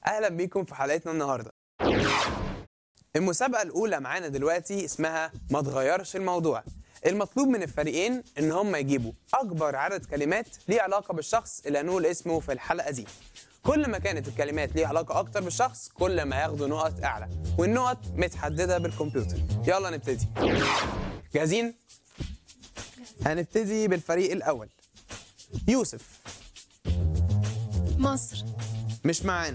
اهلا بيكم في حلقتنا النهارده المسابقه الاولى معانا دلوقتي اسمها ما تغيرش الموضوع المطلوب من الفريقين ان هم يجيبوا اكبر عدد كلمات ليه علاقه بالشخص اللي هنقول اسمه في الحلقه دي كل ما كانت الكلمات ليها علاقه اكتر بالشخص كل ما ياخدوا نقط اعلى والنقط متحدده بالكمبيوتر يلا نبتدي جاهزين هنبتدي بالفريق الاول يوسف مصر مش معانا